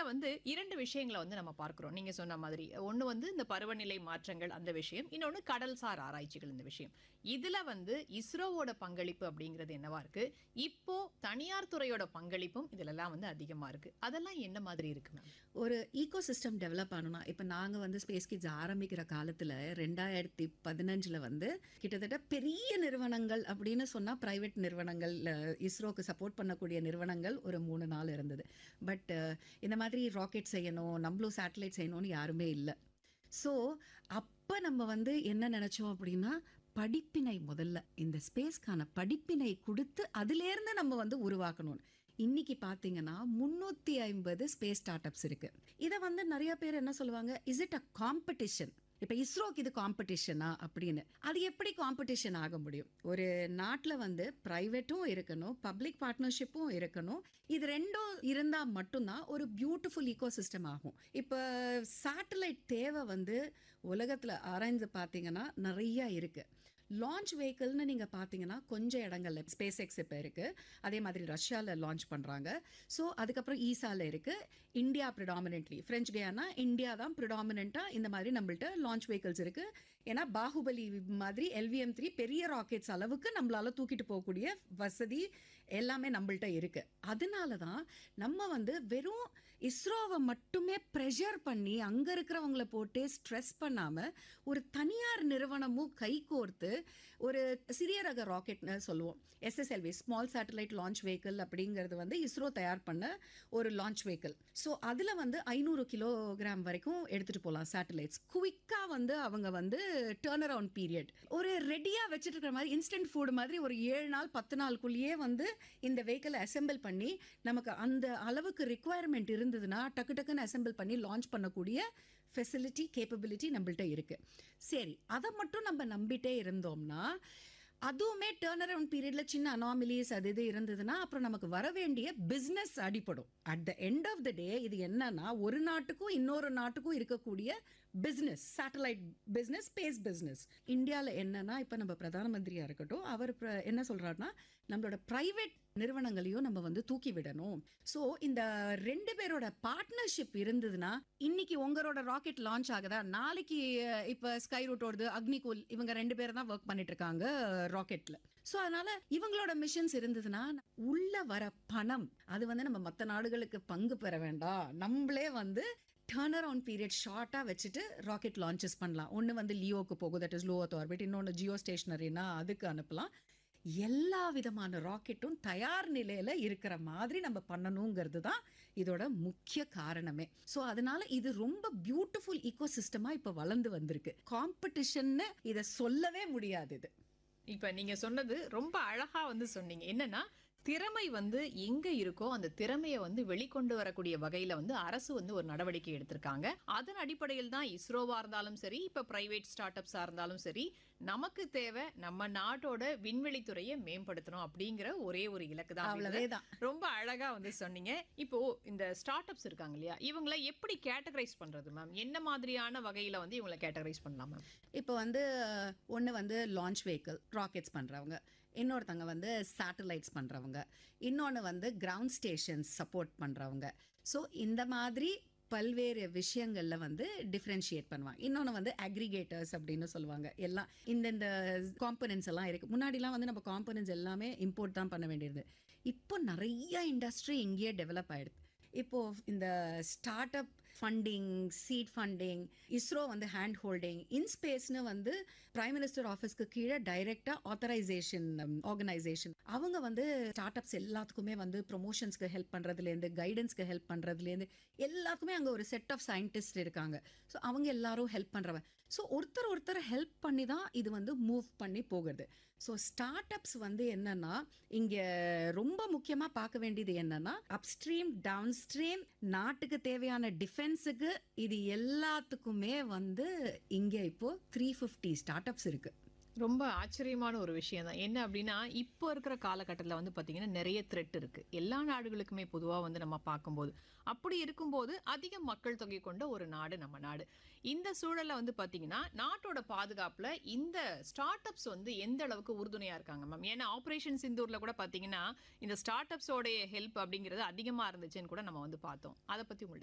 வந்து இரண்டு விஷயங்களை வந்து நம்ம பார்க்கிறோம் நீங்க சொன்ன மாதிரி ஒண்ணு வந்து இந்த பருவநிலை மாற்றங்கள் அந்த விஷயம் இன்னொன்னு கடல்சார் ஆராய்ச்சிகள் இந்த விஷயம் இதுல வந்து இஸ்ரோவோட பங்களிப்பு அப்படிங்கிறது என்னவா இருக்கு இப்போ தனியார் துறையோட பங்களிப்பும் இதுலலாம் வந்து அதிகமா இருக்கு அதெல்லாம் என்ன மாதிரி இருக்கு மேம் ஒரு ஈகோ சிஸ்டம் டெவலப் பண்ணணும் இப்போ நாங்கள் வந்து ஸ்பேஸ் கிட்ஸ் ஆரம்பிக்கிற காலத்தில் ரெண்டாயிரத்தி பதினஞ்சில் வந்து கிட்டத்தட்ட பெரிய நிறுவனங்கள் அப்படின்னு சொன்னால் ப்ரைவேட் நிறுவனங்கள் அஹ், இஸ்ரோக்கு சப்போர்ட் பண்ணக்கூடிய நிறுவனங்கள் ஒரு மூணு நாள் இருந்தது பட் இந்த மாதிரி ராக்கெட் செய்யணும் நம்மளும் சேட்டலைட் செய்யணும்னு யாருமே இல்லை ஸோ அப்போ நம்ம வந்து என்ன நினச்சோம் அப்படின்னா படிப்பினை முதல்ல இந்த ஸ்பேஸ்க்கான படிப்பினை கொடுத்து அதுலேருந்து நம்ம வந்து உருவாக்கணும் இன்னைக்கு பார்த்தீங்கன்னா முந்நூற்றி ஐம்பது ஸ்பேஸ் ஸ்டார்ட் அப்ஸ் இருக்கு இதை வந்து நிறைய பேர் என்ன சொல்லுவாங்க இஸ் இட் அ காம்படிஷன் இப்போ இஸ்ரோக்கு இது காம்படிஷனா அப்படின்னு அது எப்படி காம்படிஷன் ஆக முடியும் ஒரு நாட்டில் வந்து ப்ரைவேட்டும் இருக்கணும் பப்ளிக் பார்ட்னர்ஷிப்பும் இருக்கணும் இது ரெண்டும் இருந்தால் மட்டும்தான் ஒரு பியூட்டிஃபுல் ஈகோ சிஸ்டம் ஆகும் இப்போ சேட்டலைட் தேவை வந்து உலகத்தில் ஆராய்ந்து பார்த்தீங்கன்னா நிறைய இருக்குது லான்ச் வெஹிக்கிள்னு நீங்கள் பார்த்தீங்கன்னா கொஞ்சம் இடங்கள்ல ஸ்பேஸ் எக்ஸ் இப்போ இருக்குது அதே மாதிரி ரஷ்யாவில் லான்ச் பண்ணுறாங்க ஸோ அதுக்கப்புறம் ஈசாவில் இருக்குது India predominantly French Guiana India தான் ப்ரிடாமினெண்ட்டாக இந்த மாதிரி நம்மள்ட்ட லான்ச் வெஹிக்கிள்ஸ் இருக்குது ஏன்னா பாகுபலி மாதிரி எல்விஎம் த்ரீ பெரிய ராக்கெட்ஸ் அளவுக்கு நம்மளால தூக்கிட்டு போகக்கூடிய வசதி எல்லாமே நம்மள்ட்ட இருக்குது அதனால தான் நம்ம வந்து வெறும் இஸ்ரோவை மட்டுமே ப்ரெஷர் பண்ணி அங்கே இருக்கிறவங்கள போட்டு ஸ்ட்ரெஸ் பண்ணாமல் ஒரு தனியார் நிறுவனமும் கைகோர்த்து ஒரு சிறிய ரக ராக்கெட்னு சொல்லுவோம் SSLV small satellite launch vehicle அப்படிங்கிறது வந்து இஸ்ரோ தயார் பண்ண ஒரு லான்ச் வெஹிக்கிள் ஸோ அதில் வந்து ஐநூறு கிலோகிராம் வரைக்கும் எடுத்துகிட்டு போகலாம் சேட்டலைட்ஸ் குவிக்காக வந்து அவங்க வந்து டேர்ன் அரவுண்ட் பீரியட் ஒரு ரெடியாக வச்சுட்டு இருக்கிற மாதிரி இன்ஸ்டன்ட் ஃபுட் மாதிரி ஒரு ஏழு நாள் பத்து நாளுக்குள்ளேயே வந்து இந்த வெஹிக்கிளை அசெம்பிள் பண்ணி நமக்கு அந்த அளவுக்கு ரிக்குவயர்மெண்ட் இருந்ததுன்னா டக்கு டக்குன்னு அசெம்பிள் பண்ணி லான்ச் பண்ணக்கூடிய ஃபெசிலிட்டி கேப்பபிலிட்டி நம்மள்ட்ட இருக்கு சரி அதை மட்டும் நம்ம நம்பிட்டே இருந்தோம்னா அதுவுமே டேர்ன் அரவுண்ட் பீரியட்ல சின்ன அனாமிலிஸ் அது இது இருந்ததுன்னா அப்புறம் நமக்கு வர வேண்டிய பிஸ்னஸ் அடிப்படும் at the end of the day இது என்னன்னா ஒரு நாட்டுக்கும் இன்னொரு நாட்டுக்கும் இருக்கக்கூடிய business satellite business space business இந்தியாவில் என்னன்னா இப்போ நம்ம பிரதான மந்திரியா இருக்கட்டும் அவர் பிர- என்ன சொல்றாருன்னா நம்மளோட பிரைவேட் நிறுவனங்களையும் நம்ம வந்து தூக்கி விடணும் ஸோ இந்த ரெண்டு பேரோட பார்ட்னர்ஷிப் இருந்ததுன்னா இன்னைக்கு உங்களோட ராக்கெட் லான்ச் ஆகுதா நாளைக்கு அஹ், இப்ப ஸ்கை ரூட்டோடது அக்னிகூல் இவங்க ரெண்டு பேரும் தான் ஒர்க் பண்ணிட்டு இருக்காங்க ராக்கெட்ல ஸோ அதனால இவங்களோட மிஷன்ஸ் இருந்ததுன்னா உள்ள வர பணம் அது வந்து நம்ம மற்ற நாடுகளுக்கு பங்கு பெற வேண்டாம் நம்மளே வந்து டேர்ன் அரவுண்ட் பீரியட் ஷார்ட்டாக வச்சுட்டு ராக்கெட் லான்ச்சஸ் பண்ணலாம் ஒன்று வந்து லியோக்கு போகும் that is low earth orbit இன்னொன்று ஜியோ ஸ்டேஷனரினா அதுக்கு அனுப்பலாம் எல்லா விதமான ராக்கெட்டும் தயார் நிலையில இருக்கிற மாதிரி நம்ம பண்ணணுங்கிறது தான் இதோட முக்கிய காரணமே ஸோ அதனால இது ரொம்ப பியூட்டிஃபுல் ஈகோ சிஸ்டமா இப்போ வளர்ந்து வந்திருக்கு காம்படிஷன்னு இதை சொல்லவே முடியாது இது இப்ப நீங்க சொன்னது ரொம்ப அழகா வந்து சொன்னீங்க என்னன்னா திறமை வந்து எங்க இருக்கோ அந்த திறமையை வந்து வெளிக்கொண்டு வரக்கூடிய வகையில வந்து அரசு வந்து ஒரு நடவடிக்கை எடுத்திருக்காங்க அதன் அடிப்படையில் தான் இஸ்ரோவா இருந்தாலும் சரி இப்ப பிரைவேட் ஸ்டார்ட் அப்ஸா இருந்தாலும் சரி நமக்கு தேவை நம்ம நாட்டோட விண்வெளி துறையை மேம்படுத்தணும் அப்படிங்கிற ஒரே ஒரு இலக்கு தான் அவ்வளவே தான் ரொம்ப அழகா வந்து சொன்னீங்க இப்போ இந்த ஸ்டார்ட் அப்ஸ் இருக்காங்க இல்லையா இவங்களை எப்படி கேட்டகரைஸ் பண்றது மேம் என்ன மாதிரியான வகையில வந்து இவங்களை கேட்டகரைஸ் பண்ணலாம் மேம் இப்போ வந்து ஒன்று வந்து லான்ச் வெஹிக்கிள் ராக்கெட்ஸ் பண்ணுறவங்க இன்னொருத்தவங்க வந்து சேட்டலைட்ஸ் பண்ணுறவங்க இன்னொன்று வந்து கிரவுண்ட் ஸ்டேஷன்ஸ் சப்போர்ட் பண்ணுறவங்க ஸோ இந்த மாதிரி பல்வேறு விஷயங்கள்ல வந்து டிஃப்ரென்ஷியேட் பண்ணுவாங்க இன்னொன்று வந்து அக்ரிகேட்டர்ஸ் அப்படின்னு சொல்லுவாங்க எல்லாம் இந்தந்த காம்பனன்ஸ் எல்லாம் இருக்கு முன்னாடிலாம் வந்து நம்ம காம்பனன்ஸ் எல்லாமே இம்போர்ட் தான் பண்ண வேண்டியது இப்போ நிறைய இண்டஸ்ட்ரி இங்கேயே டெவலப் ஆயிடுது இப்போ இந்த start up funding seed funding ISRO வந்து ஹேண்ட் ஹோல்டிங் இன்ஸ்பேஸ்னு வந்து பிரைம் மினிஸ்டர் ஆஃபீஸ்க்கு கீழே டைரக்டா ஆத்தரைசேஷன் ஆர்கனைசேஷன் அவங்க வந்து ஸ்டார்ட் அப்ஸ் எல்லாத்துக்குமே வந்து ப்ரொமோஷன்ஸ்க்கு ஹெல்ப் பண்றதுலேருந்து கைடன்ஸ்க்கு ஹெல்ப் பண்றதுலேருந்து எல்லாத்துக்குமே அங்கே ஒரு செட் ஆஃப் சயின்டிஸ்ட் இருக்காங்க ஸோ அவங்க எல்லாரும் ஹெல்ப் பண்றவங்க ஸோ ஒருத்தர் ஒருத்தர் ஹெல்ப் பண்ணி தான் இது வந்து மூவ் பண்ணி போகிறது ஸோ ஸ்டார்ட் அப்ஸ் வந்து என்னன்னா இங்க ரொம்ப முக்கியமா பார்க்க வேண்டியது என்னன்னா அப்ஸ்ட்ரீம் டவுன்ஸ்ட்ரீம் நாட்டுக்கு தேவையான டிஃபென்ஸுக்கு இது எல்லாத்துக்குமே வந்து இங்க இப்போ த்ரீ ஃபிஃப்டி ஸ்டார்ட் அப்ஸ் இருக்கு ரொம்ப ஆச்சரியமான ஒரு விஷயம் தான் என்ன அப்படின்னா இப்போ இருக்கிற காலகட்டத்தில் வந்து பார்த்தீங்கன்னா நிறைய த்ரெட் இருக்கு எல்லா நாடுகளுக்குமே பொதுவாக வந்து நம்ம பார்க்கும்போது அப்படி இருக்கும்போது அதிக மக்கள் தொகை கொண்ட ஒரு நாடு நம்ம நாடு இந்த சூழல்ல வந்து பார்த்தீங்கன்னா நாட்டோட பாதுகாப்புல இந்த ஸ்டார்ட் அப்ஸ் வந்து எந்த அளவுக்கு உறுதுணையா இருக்காங்க மேம் ஏன்னா ஆபரேஷன் சிந்தூர்ல கூட பார்த்தீங்கன்னா இந்த ஸ்டார்ட் அப்ஸோடைய ஹெல்ப் அப்படிங்கிறது அதிகமாக இருந்துச்சுன்னு கூட நம்ம வந்து பார்த்தோம் அதை பத்தி உங்களுடைய